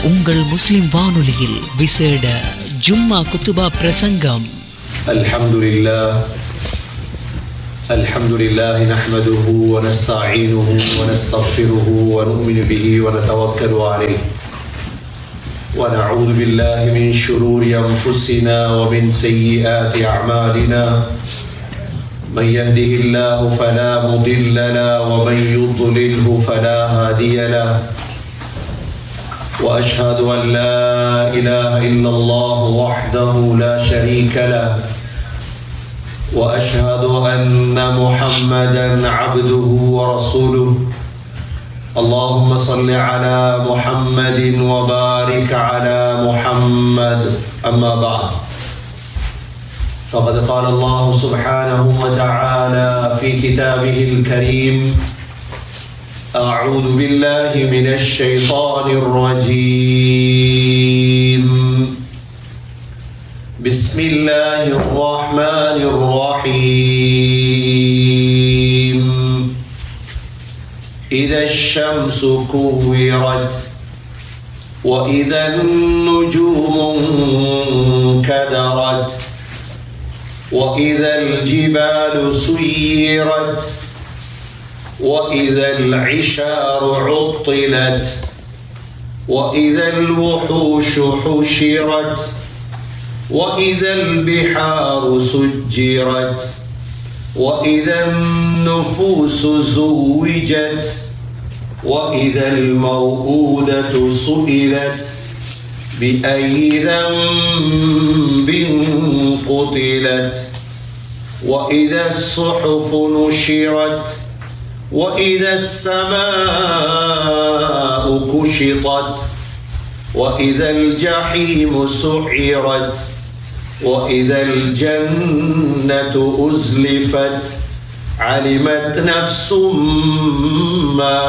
உங்கள் முஸ்லிம் வானொலியில் விசேட ஜும்மா குத்துபா பிரசங்கம் الحمد لله الحمد لله نحمده ونستعينه ونستغفره ونؤمن به ونتوكل عليه ونعوذ بالله من شرور انفسنا ومن سيئات اعمالنا من يهده الله فلا مضل له ومن يضلله فلا هادي له واشهد ان لا اله الا الله وحده لا شريك له واشهد ان محمدا عبده ورسوله اللهم صل على محمد وبارك على محمد اما بعد فقد قال الله سبحانه وتعالى في كتابه الكريم أعوذ بالله من الشيطان الرجيم بسم الله الرحمن الرحيم إذا الشمس كورت وإذا النجوم انكدرت وإذا الجبال سيرت وإذا العشار عطلت وإذا الوحوش حشرت وإذا البحار سجرت وإذا النفوس زوجت وإذا الموءودة سئلت بأي ذنب قتلت وإذا الصحف نشرت وإذا السماء كشطت وإذا الجحيم سعرت وإذا الجنة أزلفت علمت نفس ما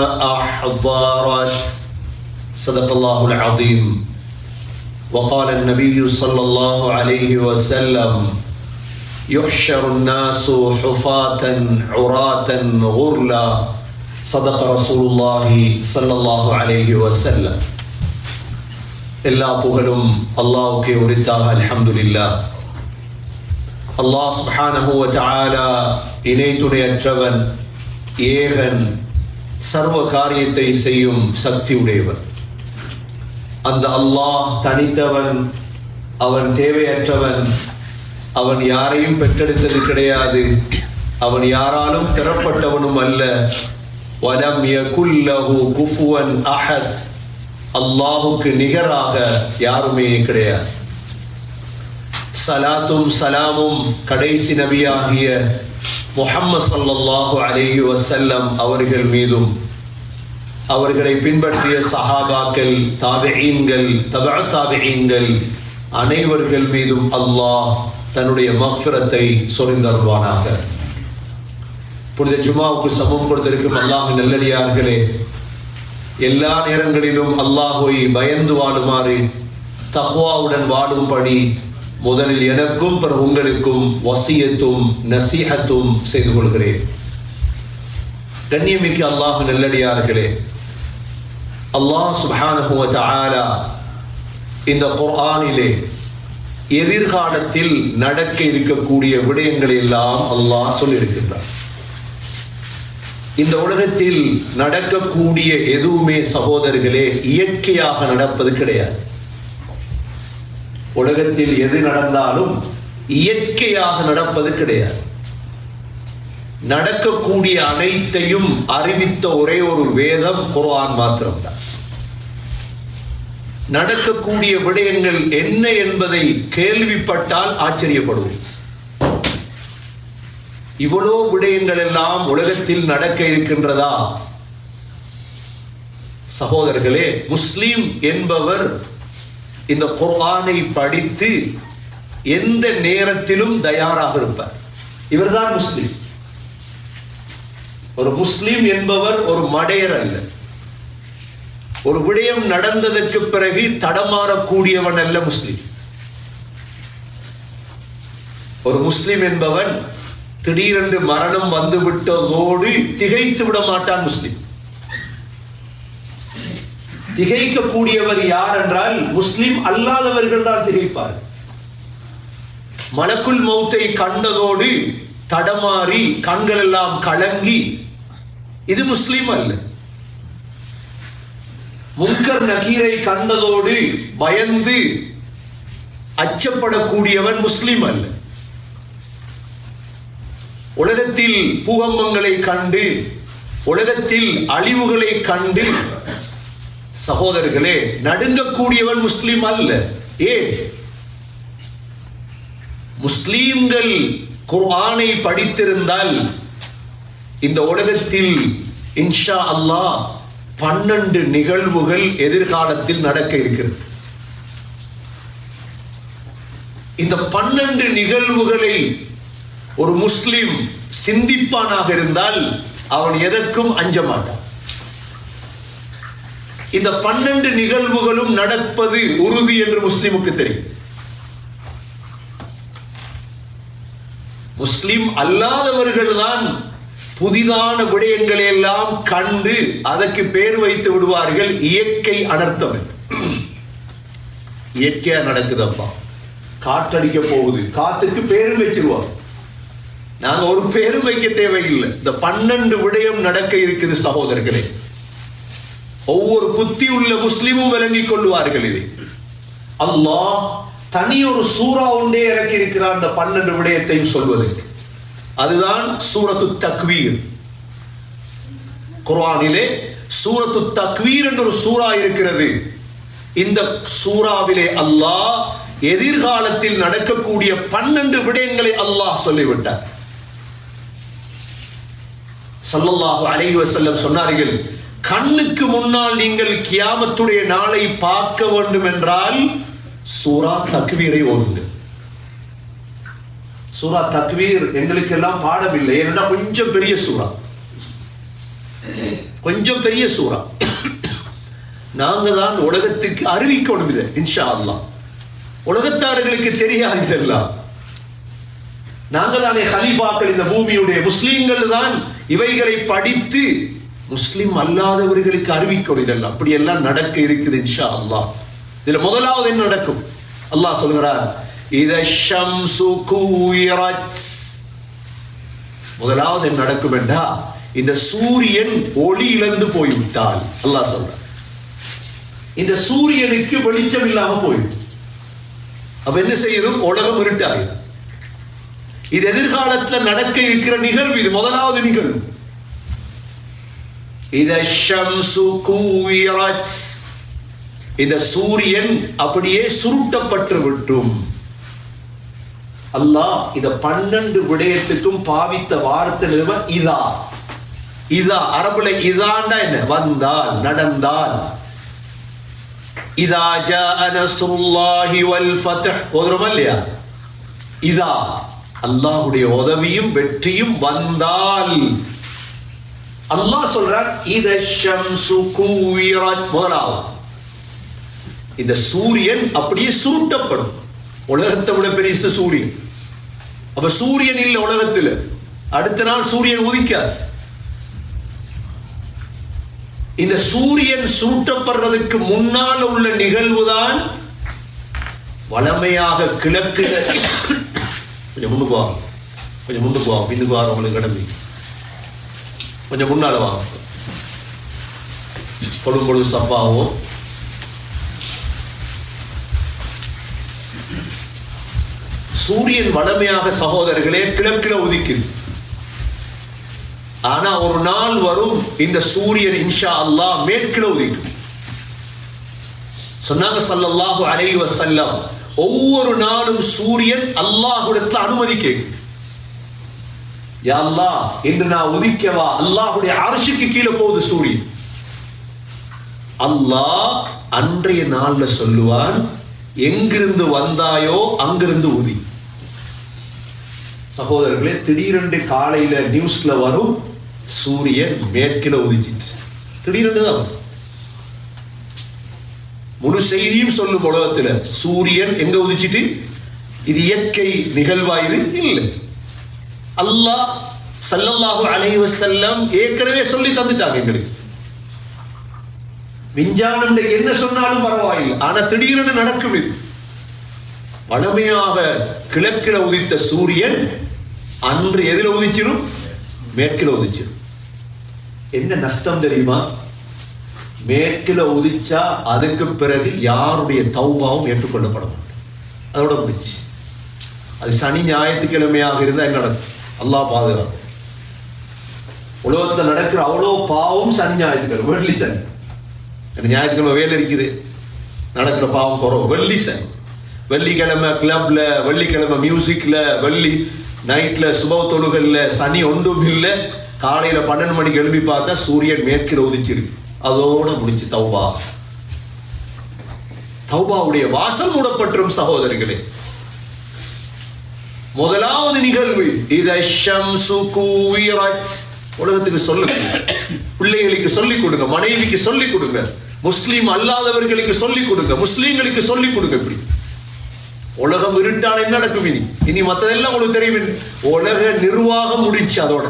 أحضرت صدق الله العظيم وقال النبي صلى الله عليه وسلم يحشر الناس حفاة عراة غرلا صدق رسول الله صلى الله عليه وسلم எல்லா புகழும் அல்லாஹ்வுக்கே உரித்தாக அல்ஹம்துலில்லா அல்லாஹ் சுப்ஹானஹு வ தஆலா இணை துணையற்றவன் ஏகன் சர்வ காரியத்தை செய்யும் சக்தி உடையவன் அந்த அல்லாஹ் தனித்தவன் அவன் தேவையற்றவன் அவன் யாரையும் பெற்றெடுத்தது கிடையாது அவன் யாராலும் பெறப்பட்டவனும் அல்ல வலம் யகுல்லஹு குஃபுவன் அஹத் அல்லாஹுக்கு நிகராக யாருமே கிடையாது சலாத்தும் சலாமும் கடைசி நபியாகிய முஹம்மது சல்லல்லாஹு அலைஹி வசல்லம் அவர்கள் மீதும் அவர்களை பின்பற்றிய சஹாபாக்கள் தாபிஈன்கள் தபா தாபிஈன்கள் அனைவர்கள் மீதும் அல்லாஹ் தன்னுடைய மக்ஃபிரத்தை சொரிந்தருவானாக புனித ஜுமாவுக்கு சமம் கொடுத்திருக்கும் அல்லாஹ் நல்லடியார்களே எல்லா நேரங்களிலும் அல்லாஹுவை பயந்து வாழுமாறு தக்வாவுடன் வாழும்படி முதலில் எனக்கும் பிறகு உங்களுக்கும் வசியத்தும் நசீகத்தும் செய்து கொள்கிறேன் கண்ணியமிக்க அல்லாஹு நல்லடியார்களே அல்லாஹ் சுபானஹு தஆலா இந்த குர்ஆனிலே எதிர்காலத்தில் நடக்க இருக்கக்கூடிய விடயங்களை எல்லாம் அல்லாஹ் சொல்லியிருக்கின்றார் இந்த உலகத்தில் நடக்கக்கூடிய எதுவுமே சகோதரர்களே இயற்கையாக நடப்பது கிடையாது உலகத்தில் எது நடந்தாலும் இயற்கையாக நடப்பது கிடையாது நடக்கக்கூடிய அனைத்தையும் அறிவித்த ஒரே ஒரு வேதம் குர்ஆன் மாத்திரம்தான் நடக்கக்கூடிய விடயங்கள் என்ன என்பதை கேள்விப்பட்டால் ஆச்சரியப்படுவோம் இவ்வளோ விடயங்கள் எல்லாம் உலகத்தில் நடக்க இருக்கின்றதா சகோதரர்களே முஸ்லீம் என்பவர் இந்த குர்ஆனை படித்து எந்த நேரத்திலும் தயாராக இருப்பார் இவர்தான் முஸ்லீம் ஒரு முஸ்லீம் என்பவர் ஒரு மடையர் அல்ல ஒரு விடயம் நடந்ததற்கு பிறகு தடமாறக்கூடியவன் அல்ல முஸ்லீம் ஒரு முஸ்லிம் என்பவன் திடீரென்று மரணம் வந்துவிட்டதோடு திகைத்து விட மாட்டான் முஸ்லிம் திகைக்கக்கூடியவர் யார் என்றால் முஸ்லிம் அல்லாதவர்கள் தான் திகைப்பார் மலக்குல் மௌத்தை கண்டதோடு தடமாறி கண்கள் எல்லாம் கலங்கி இது முஸ்லிம் அல்ல முன்கர் நகீரை கண்டதோடு பயந்து அச்சப்படக்கூடியவன் முஸ்லிம் அல்ல உலகத்தில் பூகம்பங்களை கண்டு உலகத்தில் அழிவுகளை கண்டு சகோதரர்களே நடுங்கக்கூடியவன் முஸ்லிம் அல்ல ஏன் முஸ்லீம்கள் குர்ஆனை படித்திருந்தால் இந்த உலகத்தில் இன்ஷா அல்லாஹ் பன்னெண்டு நிகழ்வுகள் எதிர்காலத்தில் நடக்க இருக்கிறது இந்த பன்னெண்டு நிகழ்வுகளை ஒரு முஸ்லிம் சிந்திப்பானாக இருந்தால் அவன் எதற்கும் அஞ்ச மாட்டான் இந்த பன்னெண்டு நிகழ்வுகளும் நடப்பது உறுதி என்று முஸ்லிமுக்கு தெரியும் முஸ்லிம் அல்லாதவர்கள் தான் புதிதான விடயங்களை எல்லாம் கண்டு அதற்கு பேர் வைத்து விடுவார்கள் இயற்கை அனர்த்தம் என்று. இயற்கையா நடக்குதப்பா காற்றடிக்க போகுது காத்துக்கு பேரும் வச்சிருவாங்க நாங்க ஒரு பேரும் வைக்க தேவையில்லை இந்த பன்னெண்டு விடயம் நடக்க இருக்குது சகோதரர்களே ஒவ்வொரு புத்தி உள்ள முஸ்லிமும் விளங்கிக் கொள்வார்கள் இதை அல்லாஹ் தனி ஒரு சூறா ஒன்றே இறக்கி இருக்கிறார் அந்த பன்னெண்டு விடயத்தையும் சொல்வதற்கு அதுதான் சூரத்து தக்வீர் குர்ஆனிலே சூரத்து தக்வீர் என்ற ஒரு சூறா இருக்கிறது இந்த சூறாவிலே அல்லாஹ் எதிர்காலத்தில் நடக்கக்கூடிய பன்னெண்டு விடயங்களை அல்லாஹ் சொல்லிவிட்டார் ஸல்லல்லாஹு அலைஹி வஸல்லம் சொன்னார்கள் கண்ணுக்கு முன்னால் நீங்கள் கியாமத்துடைய நாளை பார்க்க வேண்டும் என்றால் சூரா தக்வீரை ஓதுங்கள் சூரா தக்வீர் எங்களுக்கு எல்லாம் பாடமில்லை ஏன்னா கொஞ்சம் பெரிய சூறா கொஞ்சம் பெரிய சூறா நாங்க தான் உலகத்துக்கு அறிவிக்கணும் இதை இன்ஷா அல்லாஹ் உலகத்தார்களுக்கு தெரியாது இதெல்லாம் நாங்க தானே ஹலீஃபாக்கள் இந்த பூமியுடைய முஸ்லீம்கள் தான் இவைகளை படித்து முஸ்லிம் அல்லாதவர்களுக்கு அறிவிக்கணும் இதெல்லாம் அப்படி எல்லாம் நடக்க இருக்குது இன்ஷா அல்லாஹ் இதுல முதலாவது என்ன நடக்கும் அல்லாஹ் சொல்கிறார் இத ஷம்சு கூயிரத் முதலாவது என்ன நடக்கும் என்றா இந்த சூரியன் ஒளி இழந்து போய்விட்டால் அல்லாஹ் சொல்றார் இந்த சூரியனுக்கு வெளிச்சம் இல்லாம போயிடும் அப்ப என்ன செய்யணும் உலகம் இருட்டாயிடும் இது எதிர்காலத்துல நடக்க இருக்கிற நிகழ்வு இது முதலாவது நிகழ்வு இத ஷம்சு கூயிரத் இந்த சூரியன் அப்படியே சுருட்டப்பட்டு விட்டும் அல்லாஹ் இத பன்னெண்டு விடயத்துக்கும் பாவித்த வார்த்தை நிறுவ இதா இதா அரபுல இதாண்டா என்ன வந்தால் நடந்தால் இதா ஜா நஸ்ருல்லாஹி வல் ஃபத்ஹ் ஓதுறோமா இல்லையா இதா அல்லாஹ்வுடைய உதவியும் வெற்றியும் வந்தால் அல்லாஹ் சொல்றார் இத ஷம்சு கூயிரத் முதலாவது இந்த சூரியன் அப்படியே சுருட்டப்படும் உலகத்தை விட பெரிய சூரியன் அப்ப சூரியன் இல்லை உலகத்தில் அடுத்த நாள் சூரியன் உதிக்காது இந்த சூரியன் சுருட்டப்படுறதுக்கு முன்னால் உள்ள நிகழ்வுதான் வளமையாக கிழக்கு கொஞ்சம் முன்னுக்கு வாங்க கொஞ்சம் முன்னுக்கு வாங்க பின்னுக்கு வாங்க உங்களுக்கு கடமை கொஞ்சம் முன்னால வாங்க பொழுது பொழுது சஃபாவும் சூரியன் வளமையாக சகோதரர்களே கிழக்கில் உதிக்குது ஆனா ஒரு நாள் வரும் இந்த சூரியன் இன்ஷா அல்லாஹ் மேற்கில் உதிக்கும் சொன்னாங்க ஸல்லல்லாஹு அலைஹி வஸல்லம் ஒவ்வொரு நாளும் சூரியன் அல்லாஹ்விடத்துல அனுமதி கேட்கும் யா அல்லாஹ் இன்று நான் உதிக்கவா அல்லாஹ்வுடைய அரிசிக்கு கீழே போகுது சூரியன் அல்லாஹ் அன்றைய நாள்ல சொல்லுவான் எங்கிருந்து வந்தாயோ அங்கிருந்து உதி சகோதரர்களே திடீரென்று காலையில நியூஸ்ல வரும் சூரியன் மேற்கில உதிச்சிட்டு திடீரென்று தான் வரும். முழு செய்தியும் சொல்லும் உலகத்துல சூரியன் எங்க உதிச்சிட்டு இது இயற்கை நிகழ்வா இது இல்லை அல்லாஹ் ஸல்லல்லாஹு அலைஹி வஸல்லம் ஏற்கனவே சொல்லி தந்துட்டாங்க எங்களுக்கு விஞ்ஞானம் என்ன சொன்னாலும் பரவாயில்லை ஆனா திடீரென நடக்கும் இது வளமையாக கிழக்கில உதித்த சூரியன் அன்று எதில் உதிச்சிடும் மேற்கில உதிச்சிடும் என்ன நஷ்டம் தெரியுமா மேற்கில உதிச்சா அதுக்கு பிறகு யாருடைய தௌபாவும் ஏற்றுக்கொள்ளப்பட மாட்டோம் அதோட முடிச்சு அது சனி ஞாயிற்றுக்கிழமையாக இருந்தால் என்ன நடக்கும் அல்லாஹ் பாதுகாப்பு உலகத்தில் நடக்கிற அவ்வளோ பாவம் சனி ஞாயிற்றுக்கிழமை வெள்ளி சனி எனக்கு ஞாயிற்றுக்கிழமை வேலை இருக்குது நடக்கிற பாவம் குறவு வெள்ளி சனி வெள்ளிக்கிழமை கிளப்ல வெள்ளிக்கிழமை மியூசிக்ல வெள்ளி நைட்ல சுப தொழுகல்ல சனி ஒன்றும் இல்லை காலையில பன்னெண்டு மணிக்கு எழுப்பி பார்த்தா சூரியன் மேற்கில் உதிச்சிருக்கு அதோட முடிச்சு தௌபா தௌபாவுடைய வாசல் மூடப்பட்டுரும் சகோதரர்களே முதலாவது நிகழ்வு இத ஷம்சு கூவிரத் உலகத்துக்கு சொல்லுங்க பிள்ளைகளுக்கு சொல்லிக் கொடுங்க மனைவிக்கு சொல்லிக் கொடுங்க முஸ்லீம் அல்லாதவர்களுக்கு சொல்லிக் கொடுங்க முஸ்லீம்களுக்கு சொல்லிக் கொடுங்க இப்படி உலகம் இருட்டான என்ன நடக்கும் இனி இனி மத்ததெல்லாம் உங்களுக்கு தெரியும் உலக நிர்வாகம் முடிச்சு அதோட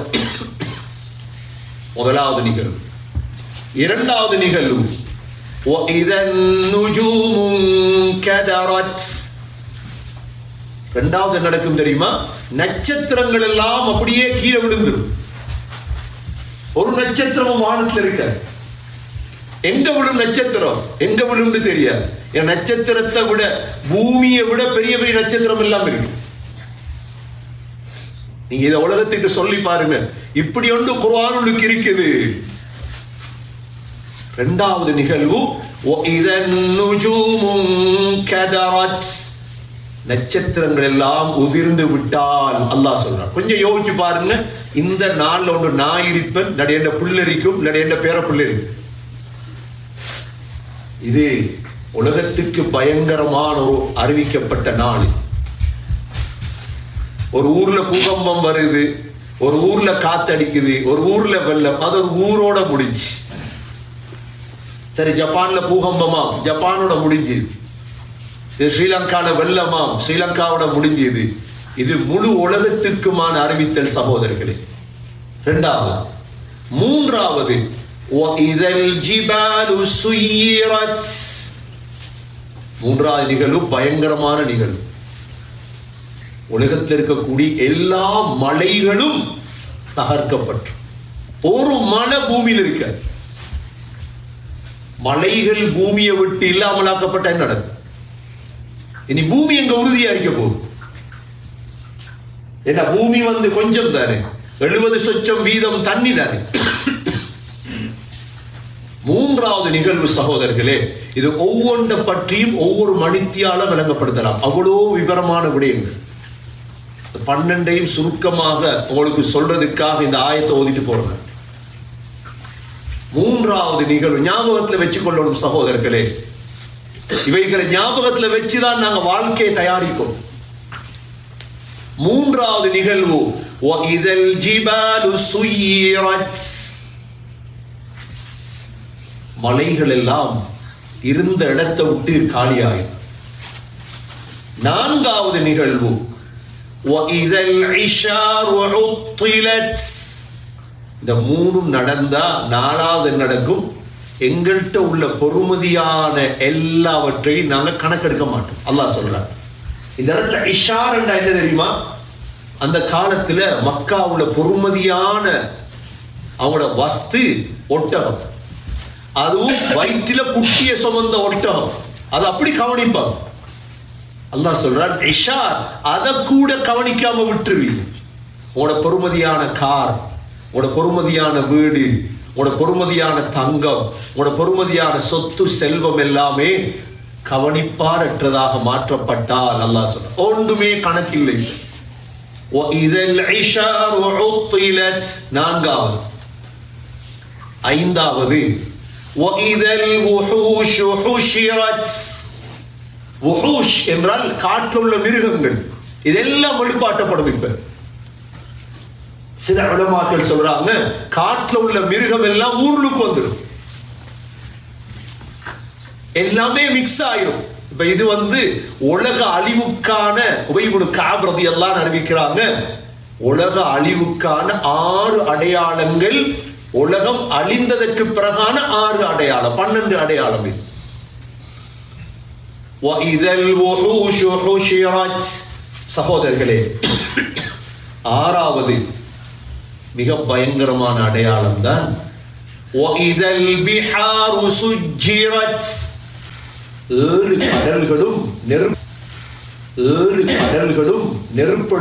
முதலாவது நிகழ்வு இரண்டாவது நிகழ்வு وَإِذَا النُّجُومُ انكَدَرَتْ ரெண்டாவது என்ன நடக்கும் தெரியுமா நட்சத்திரங்கள் எல்லாம் அப்படியே கீழே விழுந்துடும் ஒரு நட்சத்திரமும் வானத்தில் இருக்க எங்க விழும் நட்சத்திரம் எங்க விழும்னு தெரியாது என் நட்சத்திரத்தை விட பூமியை விட பெரிய பெரிய நட்சத்திரம் எல்லாம் இருக்கு நீங்க இதை உலகத்துக்கு சொல்லி பாருங்க இப்படி ஒன்று குர்ஆனுக்கு இருக்குது இரண்டாவது நிகழ்வு وَإِذَا النُّجُومُ انكَدَرَتْ நட்சத்திரங்கள் எல்லாம் உதிர்ந்து விட்டால் அல்லாஹ் சொல்றான் கொஞ்சம் யோசிச்சு பாருங்க இந்த நாள்ல ஒன்று நான் இருப்பேன் இல்லாட்டி என் பிள்ளரிக்கும் இல்லாட்டி என் பேர பிள்ளரிக்கும் இது உலகத்துக்கு பயங்கரமான ஒரு அறிவிக்கப்பட்ட நாள் ஒரு ஊர்ல பூகம்பம் வருது ஒரு ஊர்ல காத்தடிக்குது ஒரு ஊர்ல வெள்ளம் அது ஒரு ஊரோட முடிஞ்சு சரி ஜப்பான்ல பூகம்பமா ஜப்பானோட முடிஞ்சுது இது ஸ்ரீலங்கால வெள்ளமாம் ஸ்ரீலங்காவோட முடிஞ்சது இது முழு உலகத்திற்குமான அறிவித்தல் சகோதரர்களே இரண்டாவது மூன்றாவது وَإِذَا الْجِبَالُ سُيِّرَتْ மூன்றாவது நிகழ்வு பயங்கரமான நிகழ்வு உலகத்தில் இருக்கக்கூடிய எல்லா மலைகளும் தகர்க்கப்பட்டு ஒரு மலை பூமியில் இருக்க மலைகள் பூமியை விட்டு இல்லாமலாக்கப்பட்ட என்ன நடக்கும் இனி பூமி எங்க உறுதியா இருக்க போகுது ஏன்னா பூமி வந்து கொஞ்சம் தானே எழுபது சொச்சம் வீதம் தண்ணி தானே மூன்றாவது நிகழ்வு சகோதரர்களே இது ஒவ்வொன்றை பற்றியும் ஒவ்வொரு மணித்தியால விளங்கப்படுத்தலாம் அவ்வளோ விவரமான விடயங்கள் பன்னெண்டையும் சுருக்கமாக உங்களுக்கு சொல்றதுக்காக இந்த ஆயத்தை ஓதிட்டு போறேன் மூன்றாவது நிகழ்வு ஞாபகத்துல வச்சுக்கொள்ளணும் சகோதரர்களே இவைகளை ஞாபகத்துல வச்சுதான் நாங்க வாழ்க்கையை தயாரிக்கும் மூன்றாவது நிகழ்வு وَإِذَا الْجِبَالُ سُيِّرَتْ மலைகள் எல்லாம் இருந்த இடத்தை விட்டு காலியாயும் நான்காவது நிகழ்வு وَإِذَا الْعِشَارُ عُطِّلَتْ இந்த மூணும் நடந்தா நாலாவது என்ன நடக்கும் எங்கள்கிட்ட உள்ள பொறுமதியான எல்லாவற்றையும் நாங்க கணக்கெடுக்க மாட்டோம் அல்லாஹ் சொல்றார் இந்த இடத்துல இஷார் என்ன தெரியுமா அந்த காலத்துல மக்காவுல பொறுமதியான அவங்களோட வஸ்து ஒட்டகம் அதுவும் வயிற்றில குட்டிய சுமந்த ஒட்டகம் அது அப்படி கவனிப்பாங்க அல்லாஹ் சொல்றான் இஷார் அதை கூட கவனிக்காம விட்டுருவீங்க உங்களோட பொறுமதியான கார் உங்களோட பொறுமதியான வீடு உங்களோட பொறுமதியான தங்கம் உங்களோட பொறுமதியான சொத்து செல்வம் எல்லாமே கவனிப்பாரற்றதாக மாற்றப்பட்டால் அல்லாஹ் சொல்ற ஒன்றுமே கணக்கில்லை وَإِذَا الْعِشَارُ عُطِّلَتْ நான்காவது ஐந்தாவது وَإِذَا الْوُحُوشُ حُشِرَتْ wuhush என்றால் காட்டில் உள்ள மிருகங்கள் இதெல்லாம் வெளிப்பாட்டப்படும் இப்ப சில உலமாக்கள் சொல்றாங்க காட்டுல உள்ள மிருகம் எல்லாம் ஊர்லுக்கு வந்துடும் எல்லாமே மிக்ஸ் ஆயிரும் இப்ப இது வந்து உலக அழிவுக்கான உபயோக காபிரதி எல்லாம் அறிவிக்கிறாங்க உலக அழிவுக்கான ஆறு அடையாளங்கள் உலகம் அழிந்ததற்கு பிறகான ஆறு அடையாளம் பன்னெண்டு அடையாளம் இது وَإِذَا الْوُحُوشُ حُشِرَتْ சகோதரர்களே ஆறாவது மிக பயங்கரமான அடையாளம் தான் وَإِذَا الْبِحَارُ سُجِّرَتْ ஏழு கடல்களும் நெருப்பு ஏழு கடல்களும் நெருப்பு